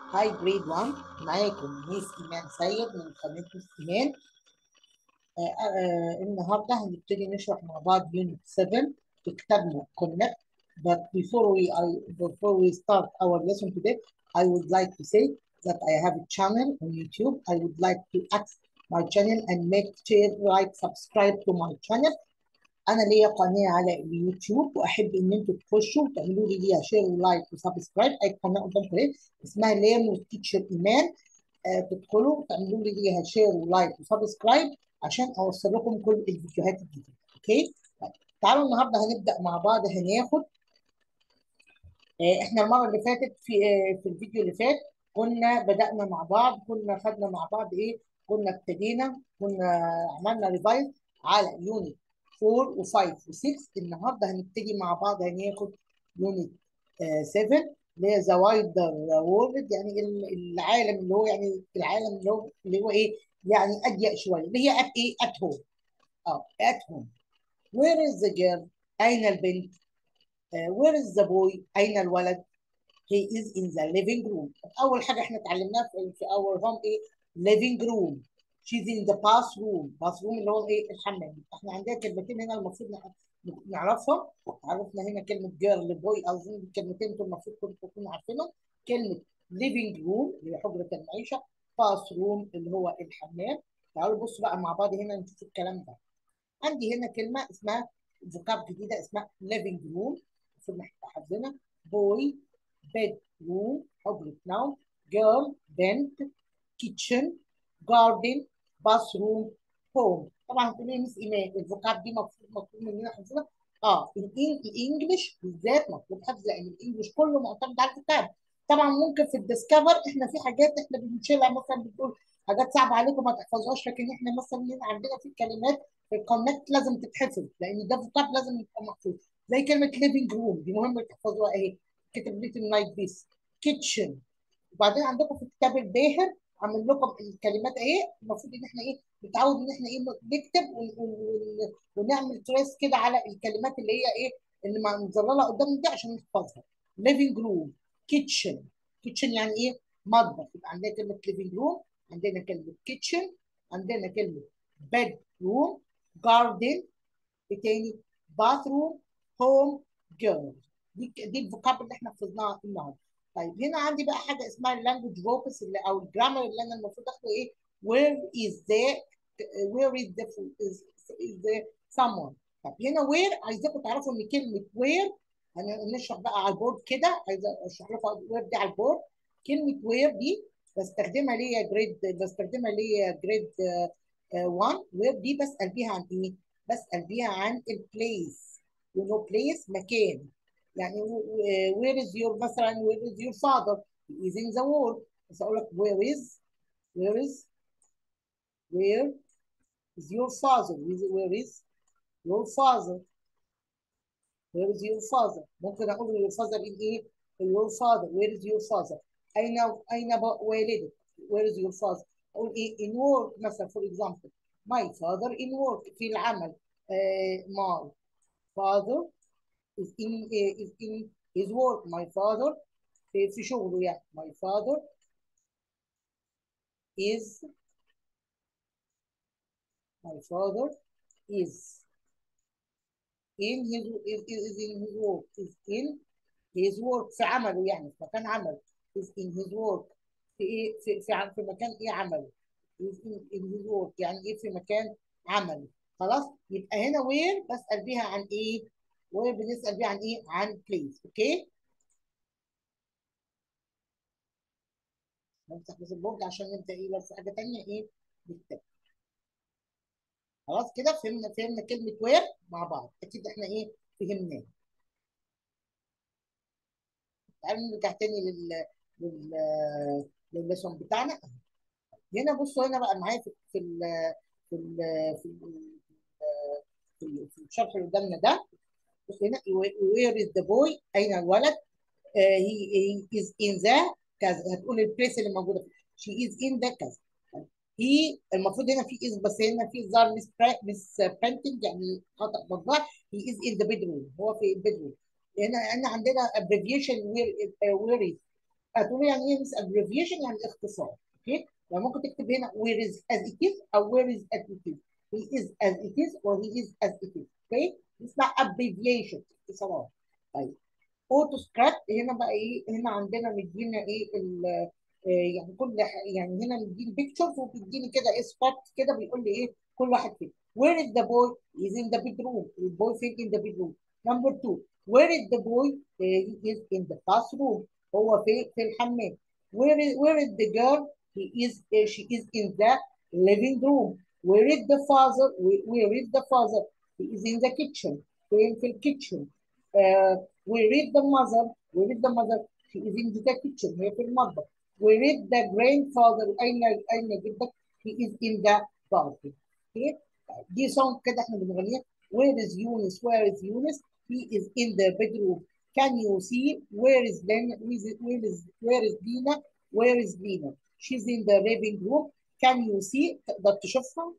هاي جريد 1 معاكم ميس ايمان سيد من قناه ميس ايمان آه آه النهارده هنبتدي نشرح مع بعض يونت 7 في كتابنا كونكت but before we I, before we start our lesson today I would like to say that I have a channel on YouTube I would like to access my channel and make share like subscribe to my channel انا ليا قناه على اليوتيوب واحب ان انتوا تخشوا وتعملوا لي ليها شير ولايك وسبسكرايب اي قناه قدامكم اهي اسمها ليرن تيتشر ايمان آه تدخلوا وتعملوا لي ليها شير ولايك وسبسكرايب عشان اوصل لكم كل الفيديوهات الجديده اوكي طيب تعالوا النهارده هنبدا مع بعض هناخد آه احنا المره اللي فاتت في آه في الفيديو اللي فات كنا بدانا مع بعض كنا خدنا مع بعض ايه كنا ابتدينا كنا عملنا ريفايز على يونت 4 و5 و6 النهارده هنبتدي مع بعض هناخد يونت 7 اللي هي ذا وايدر وورلد يعني العالم اللي هو يعني العالم اللي هو اللي هو ايه يعني اضيق شويه اللي هي ات ايه ات هوم اه ات هوم وير از ذا جيرل اين البنت وير از ذا بوي اين الولد he is in the living room اول حاجه احنا اتعلمناها في, في our home ايه living room she's in the bathroom bathroom اللي هو ايه الحمام احنا عندنا كلمتين هنا المفروض نعرفها عرفنا هنا كلمه جيرل بوي اظن الكلمتين دول المفروض كنتوا تكونوا عارفينهم كلمه living room اللي هي حجره المعيشه bathroom اللي هو الحمام تعالوا بصوا بقى مع بعض هنا نشوف الكلام ده عندي هنا كلمه اسمها فوكاب جديده اسمها living room المفروض نحط حافظينها boy bedroom حجره نوم girl بنت kitchen garden bathroom home طبعا هتقولي مس ايمان الفوكاب دي مفروض مطلوب مننا حفظها اه الانجليش بالذات مطلوب حفظ لان الانجليش كله معتمد على الكتاب طبعا ممكن في الديسكفر احنا في حاجات احنا بنشيلها مثلا بتقول حاجات صعبه عليكم ما تحفظوهاش لكن احنا مثلا هنا عندنا في كلمات في الكونكت لازم تتحفظ لان ده فوكاب لازم يبقى محفوظ زي كلمه ليفنج روم دي مهمه تحفظوها اهي كتب ليتل نايت بيس كيتشن وبعدين عندكم في الكتاب الباهر عامل لكم الكلمات اهي المفروض ان احنا ايه نتعود ان احنا ايه نكتب ونعمل تريس كده على الكلمات اللي هي ايه اللي مظلله قدامنا دي عشان نحفظها ليفنج روم كيتشن كيتشن يعني ايه مطبخ يبقى عندنا كلمه ليفنج روم عندنا كلمه كيتشن عندنا كلمه بيد روم جاردن ايه تاني باث روم هوم جيرل دي دي الفوكاب اللي احنا حفظناها النهارده طيب هنا عندي بقى حاجه اسمها اللانجوج فوكس اللي او الجرامر اللي انا المفروض اخده ايه where is the where is the is, is the someone طب هنا where عايزاكم تعرفوا ان كلمه where هنشرح بقى على البورد كده عايزه اشرح لكم where دي على البورد كلمه where دي بستخدمها ليا جريد بستخدمها ليا جريد 1 where دي بسال بيها عن ايه؟ بسال بيها عن البليس you know place مكان يعني where is your مثلا where is your father he is in the war بس اقول لك where is where is where is your father where is your father where is your father ممكن اقول your father in ايه your father where is your father اين اين والدك where is your father اقول ايه in work مثلا for example my father in work في العمل uh, my father is in uh, is in his work my father في, في شغله يعني my father is my father is in his is, is in his work is in his work في عمله يعني في مكان عمل is in his work في ايه في في, في مكان ايه عمله is in, in his work يعني ايه في مكان عمله خلاص يبقى هنا وير بسأل بيها عن ايه وبنسال بيه عن ايه؟ عن بليز اوكي؟ نمسح بس البورد عشان نبدا ايه لو في حاجه ثانيه ايه؟ نكتب خلاص كده فهمنا فهمنا كلمه وير مع بعض اكيد احنا ايه؟ فهمناه تعالوا نرجع تاني لل لل للليسون بتاعنا هنا بصوا هنا بقى معايا في في ال في ال في ال في الشرح اللي قدامنا ده بص هنا where is the boy اين الولد uh, he, he is in the كذا هتقول البليس اللي موجوده she is in the كذا he المفروض هنا في is بس هنا في ظهر مس مس printing يعني خطا مطبع he is in the bedroom هو في البيدروم هنا هنا عندنا abbreviation where where is هتقولي يعني ايه بس abbreviation يعني اختصار اوكي يعني ممكن تكتب هنا where is as it is او where is as it is he is as it is or he is as it is اوكي اسمها abbreviation اختصارات طيب اوتو سكريبت هنا بقى ايه هنا عندنا مدينا ايه ال آه، يعني كل ح- يعني هنا مديني بيكتشرز وبيديني كده ايه سبوت كده بيقول لي ايه كل واحد فين where is the boy is in the bedroom البوي فين in the bedroom number two where is the boy uh, he is in the bathroom هو في في الحمام where is where is the girl he is uh, she is in the living room where is the father where, where is the father he is in the kitchen فين في الكيتشن uh, where is the mother where is the mother she is in the kitchen هي في المطبخ where is the grandfather أين أين جدك he is in the garden okay دي song كده احنا بنغنيها where is Yunus where is Yunus he is in the bedroom can you see where is Lena where is where is, where is Lena where is Lena she's in the living room can you see تقدر تشوفها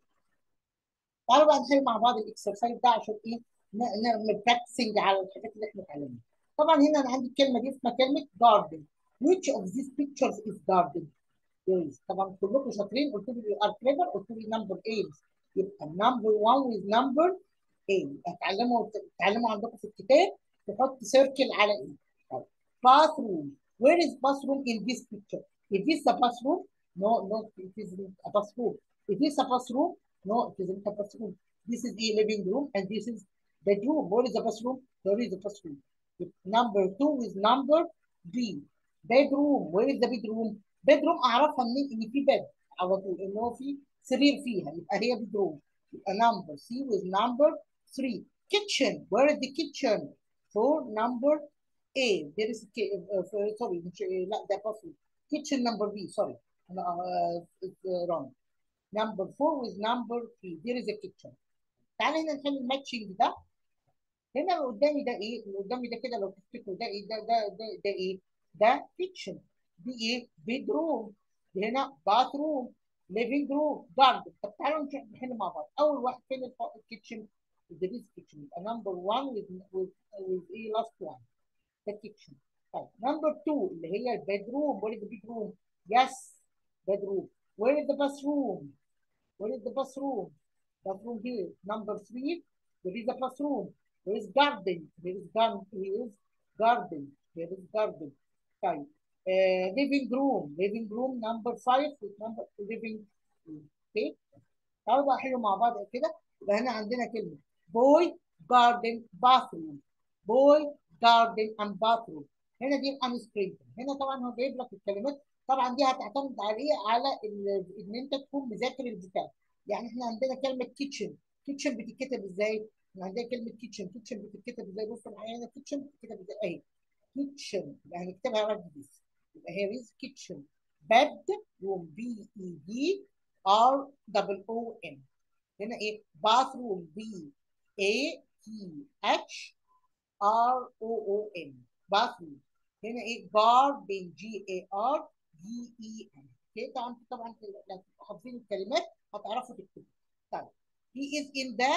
تعالوا بقى نحل مع بعض الاكسرسايز ده عشان ايه ن- نعمل براكتسنج على الحاجات اللي احنا اتعلمناها طبعا هنا انا عندي الكلمه دي اسمها كلمه garden which of these pictures is garden yes. طبعا كلكم شاطرين قلت لي you are clever قلت لي number 8 يبقى number 1 with number 8 هتعلموا تعلموا عندكم في الكتاب تحط سيركل على ايه طيب bathroom where is bathroom in this picture is this a bathroom no no it isn't a bathroom is this a bathroom no it isn't a bathroom this is a living room and this is bedroom where is the bathroom there is a bathroom number two is number B bedroom where is the bedroom bedroom اعرفها منين ان في bed على طول ان هو في سرير فيها يبقى هي bedroom يبقى number C with number three kitchen where is the kitchen for number A there is ki- uh, uh, sorry مش لا ده bathroom kitchen number B sorry أنا uh, it's uh, wrong number four with number three there is a kitchen تعالى هنا نحل الماتشنج ده هنا اللي قدامي ده ايه؟ اللي قدامي ده كده لو تفتكروا ده ايه؟ ده ده ده ده ايه؟ ده كيتشن دي ايه؟ بيد روم دي هنا باث روم ليفنج روم جاردن طب تعالوا نشوف نحل مع بعض اول واحد فين الف- الكيتشن؟ ده ديز كيتشن يبقى نمبر 1 with with with ايه لاست 1 ده كيتشن طيب نمبر 2 اللي هي البيد روم وير از ذا بيد روم؟ يس بيد روم وير از ذا باث روم؟ Where is the bathroom? Bathroom here. Number three, there is a bathroom. There is garden. There is garden. There is garden. There is garden. طيب. Uh, living room. Living room number five with number living room. Okay. تعالوا بقى حلو مع بعض كده يبقى هنا عندنا كلمة boy garden bathroom. boy garden and bathroom. هنا دي unscripted. هنا طبعا هو جايب لك الكلمات طبعا دي هتعتمد على ايه؟ على ال- ان انت تكون مذاكر البتاع. يعني احنا عندنا كلمه كيتشن كيتشن بتتكتب ازاي؟ احنا عندنا كلمه كيتشن كيتشن بتتكتب ازاي؟ بص معايا هنا كيتشن بتتكتب ازاي؟ اهي كيتشن يعني هنكتبها رد بس يبقى هي از كيتشن باد روم بي اي دي ار دبل او ان هنا ايه؟ باث روم بي اي تي اتش ار او او ان باث روم هنا ايه؟ جاردن جي اي ار دي اي ان اوكي طبعا طبعا لو حافظين الكلمات هتعرفوا تكتبوا طيب he is in the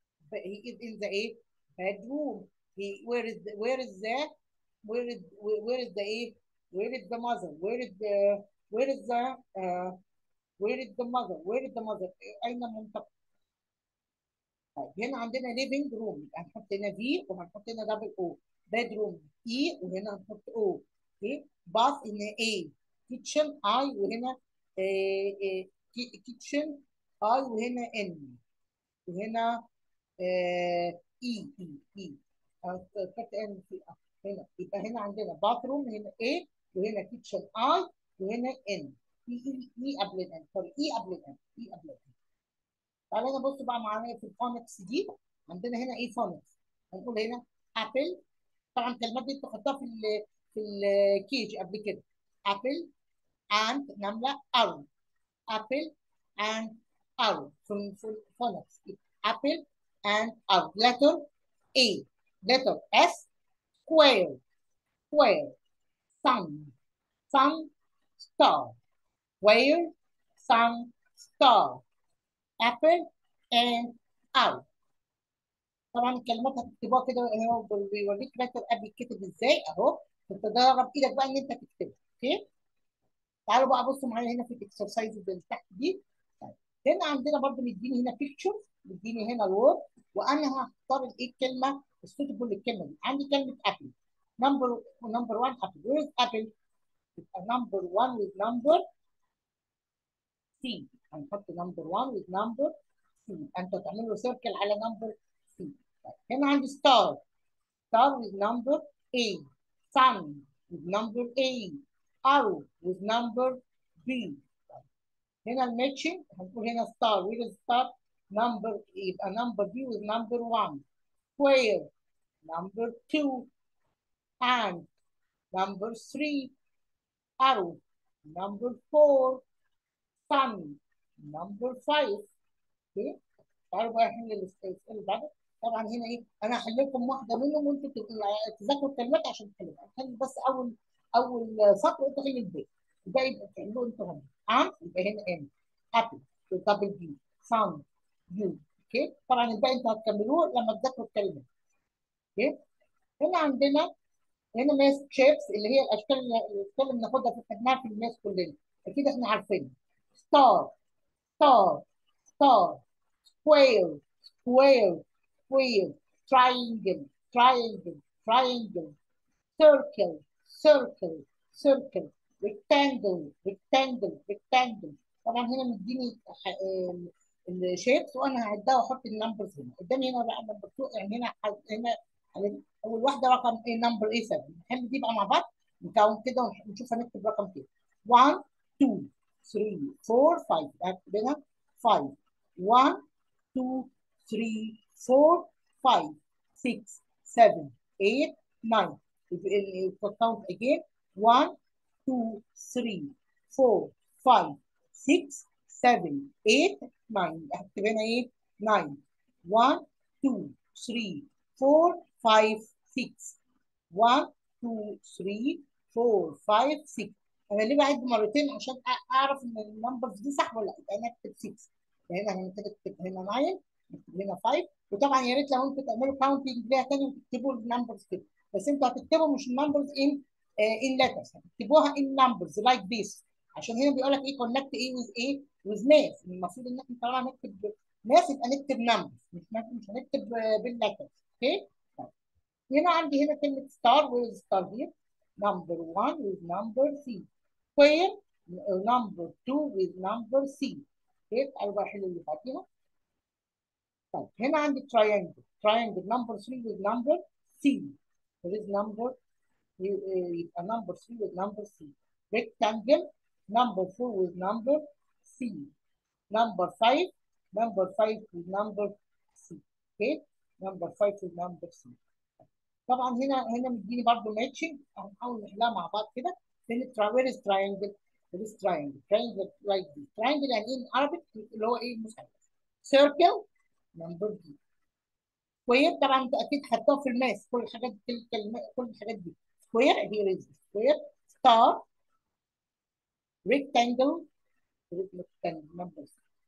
he is in the ايه bedroom he where is the, where is the where is where is the ايه where is the mother where is the where is the uh, where is the mother where is the mother اين منطقة طيب هنا عندنا living room يبقى هنحط هنا في وهنحط هنا دبل او bedroom اي وهنا هنحط او اوكي bath هنا اي kitchen اي وهنا kitchen اي وهنا ان وهنا اي اي اي كتبت ان في هنا يبقى هنا عندنا باثروم هنا اي وهنا كيتشن اي وهنا ان اي اي اي قبل الان سوري اي قبل الان اي قبل الان تعالى نبص بقى معانا في الفونكس دي عندنا هنا ايه فونكس هنقول هنا ابل طبعا الكلمات دي انت خدتها في ال في الكيج قبل كده ابل and نمله ارو apple and arrow from, from phonics. Apple and arrow. Letter A. Letter S. Square. Square. Sun. Sun. Star. Where? Sun. Star. Apple and arrow. طبعا الكلمات هتكتبوها كده هو بيوريك لتر اب يتكتب ازاي اهو تتدرب ايدك بقى ان انت تكتبها اوكي تعالوا بقى بصوا معايا هنا في الاكسرسايز اللي تحت دي طيب هنا عندنا برضو مديني هنا بيكتشر مديني هنا الوورد وانا هختار الايه الكلمه السوتبل للكلمه دي عندي كلمه ابل نمبر نمبر 1 ابل وير از ابل يبقى نمبر 1 with number C هنحط نمبر 1 with number C انت تعمل له سيركل على نمبر C طيب هنا عندي ستار ستار with number A sun with number A arrow with number B هنا الماتشنج هنقول هنا ستار وير از ستار نمبر يبقى نمبر بي with number 1 square number 2 and number 3 arrow number 4 sun number 5 اوكي تعالوا بقى نحل الاسئله اللي بعده طبعا هنا ايه انا هحل لكم واحده منهم وانتوا تذاكروا الكلمات عشان تحلوها هنحل بس اول اول سطر وانت حل الباقي الباقي يبقى تعملوه انتوا هم عام يبقى هنا ام ابل دبل بي سان يو اوكي طبعا الباقي انتوا هتكملوه لما تذاكروا الكلمات اوكي هنا عندنا هنا ماس شيبس اللي هي الاشكال اللي الاشكال اللي بناخدها في خدناها في الماس كلنا اكيد احنا عارفينها ستار ستار ستار سكوير سكوير سكوير triangle triangle triangle circle circle circle rectangle rectangle rectangle طبعا هنا مديني الشيبس وانا هعدها واحط النمبرز هنا قدامي هنا بقى نمبر 2 يعني هنا هنا اول واحده رقم ايه نمبر ايه 7 نحل دي بقى مع بعض نكاونت كده ونشوف هنكتب رقم كام 1 2 3 4 5 هكتب هنا 5 1 2 3 4 5 6 7 8 9 count again 1 2 3 4 5 6 7 8 9 هكتب هنا ايه 9 1 2 3 4 5 6 1 2 3 4 5 6 انا ليه بعد مرتين عشان اعرف ان النمبرز دي صح ولا لا يبقى انا اكتب 6 هنا هنكتب هنا 9 نكتب هنا 5 وطبعا يا ريت لو انتوا تعملوا كاونتنج ليها تاني وتكتبوا النمبرز كده بس انتوا هتكتبوا مش النمبرز ان ان ليترز هتكتبوها ان نمبرز لايك ذيس عشان هنا بيقول لك ايه كونكت ايه ويز ايه ويز ماث المفروض ان احنا طالما نكتب ماث يبقى نكتب نمبرز مش مش هنكتب بالليترز اوكي هنا عندي هنا كلمه ستار ويز ستار هير number 1 with number C square number 2 with number C اوكي تعالوا بقى احل اللي فاتيها طيب هنا عندي triangle triangle number 3 with number C there is number يبقى number 3 with number C rectangle number 4 with number C number 5 number 5 with number C okay number 5 with number C طبعا هنا هنا مديني برضه ماتشنج هنحاول نحلها مع بعض كده فين وير از تراينجل وير از تراينجل تراينجل لايك دي تراينجل يعني ايه عربي اللي هو ايه مثلث سيركل نمبر دي سكوير طبعا انت اكيد خدتوها في الماس كل الحاجات دي كل كل الحاجات دي سكوير هي از سكوير ستار ريكتانجل ريكتانجل نمبر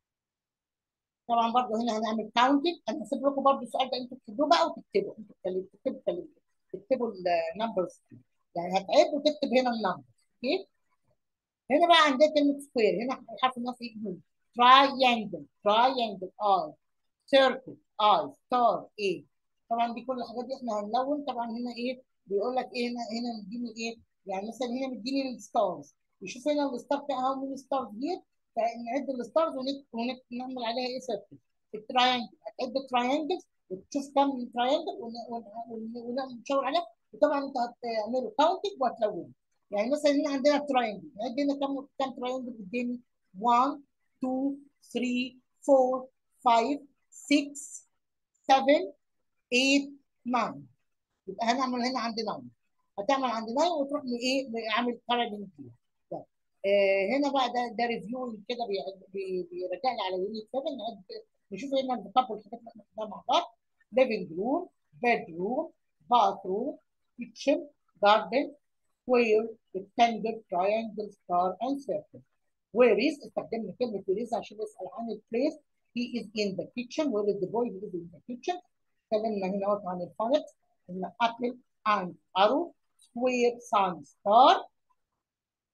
طبعا برضه هنا هنعمل كاونتنج انا هسيب لكم برضه السؤال ده انتوا تكتبوه بقى وتكتبوا انتوا تكتبوا تكتبوا تكتبوا النمبرز يعني هتعد وتكتب هنا النمبرز اوكي هنا بقى عندنا كلمه سكوير هنا حرف النص يجي تراينجل تراينجل اي سيركل اي ستار اي طبعا دي كل الحاجات دي احنا هنلون طبعا هنا ايه بيقول لك ايه هنا هنا مديني ايه يعني مثلا هنا مديني الستارز يشوف هنا الستار بتاع هاو مين ستارز ديت فنعد الستارز ونعمل عليها ايه سيركل التراينجل هتعد التراينجلز وتشوف كم تراينجل ونشاور عليها وطبعا انت هتعملوا كاونتنج وهتلونوا يعني مثلا هنا عندنا تراينجل نعد هنا كم كم تراينجل قدامي 1 2 3 4 5 6 7 8 9 يبقى هنعمل هنا عند 9 هتعمل عند 9 وتروح ايه عامل كاربين فيها آه هنا بقى ده ده ريفيو كده بيرجع لي على يونت 7 نشوف هنا الفوكابل الحاجات اللي احنا خدناها مع بعض living room bedroom bathroom kitchen garden square rectangle triangle star and circle where is استخدمنا كلمة where is عشان نسأل عن البليس he is in the kitchen where is the boy he is in the kitchen اتكلمنا هنا عن الفونت قلنا apple and arrow square sun star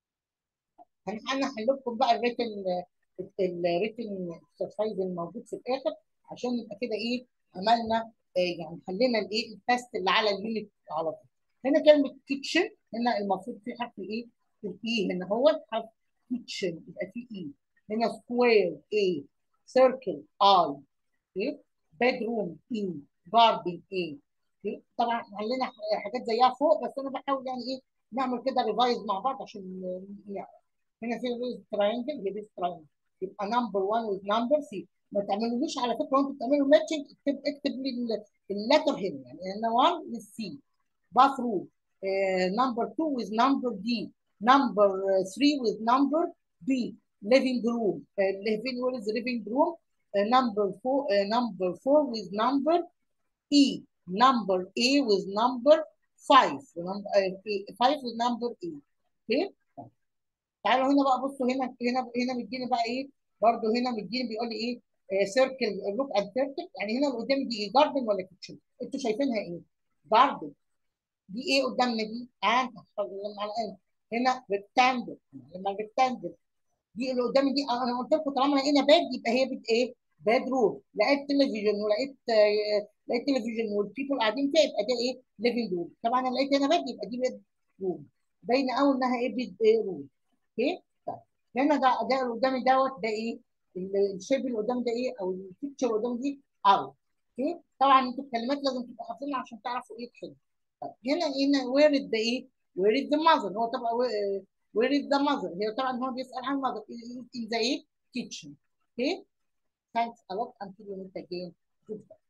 انا هحل لكم بقى الريتن الريتن اكسرسايز الموجود في الاخر عشان يبقى كده ايه عملنا آه يعني حلينا الايه التست اللي على اليونت على طول هنا كلمه كيتشن هنا المفروض في حرف ايه الاي هنا هو حرف كيتشن يبقى في اي هنا سكوير اي سيركل اي اوكي بيدروم اي جاردن اي اوكي طبعا عندنا حاجات زيها فوق بس انا بحاول يعني ايه نعمل كده ريفايز مع بعض عشان نعرف هنا في ريز تراينجل هي ريز تراينجل يبقى نمبر 1 وذ نمبر سي ما تعملوليش على فكره وانتوا بتعملوا ماتشنج اكتب اكتب لي اللتر هنا يعني هنا 1 وذ سي باث روم نمبر 2 وذ نمبر دي نمبر 3 وذ نمبر بي living room uh, living where is living room uh, number 4 uh, number 4 with number E number A with number 5 number uh, 5 with number E اوكي تعالوا هنا بقى بصوا هنا هنا هنا مديني بقى ايه برضه هنا مديني بيقول لي ايه سيركل لوك اند سيركل يعني هنا اللي قدامي دي ايه جاردن ولا كيتشن انتوا شايفينها ايه جاردن دي ايه قدامنا دي ان على ان هنا ريكتانجل لما ريكتانجل دي اللي قدامي دي انا قلت لكم طالما لقينا باد يبقى هي بت ايه؟ باد روم لقيت تلفزيون ولقيت آه لقيت تلفزيون والبيبل قاعدين فيها يبقى ده ايه؟ ليفنج روم طبعا انا لقيت هنا باد يبقى دي باد روم باينه قوي انها ايه بيد ايه روم اوكي؟ طيب هنا ده ده اللي قدامي دوت ده ايه؟ الشيب اللي قدامي ده ايه؟ او البيكتشر اللي قدامي دي اوت اوكي؟ طبعا انتوا الكلمات لازم تبقوا حافظينها عشان تعرفوا ايه تحلوا طيب هنا هنا وير از ذا ايه؟ وير از ذا ماذر هو طبعا Where is the mother? هي طبعا هو بيسأل عن mother in the kitchen. Okay? Thanks a lot until we meet again. Goodbye.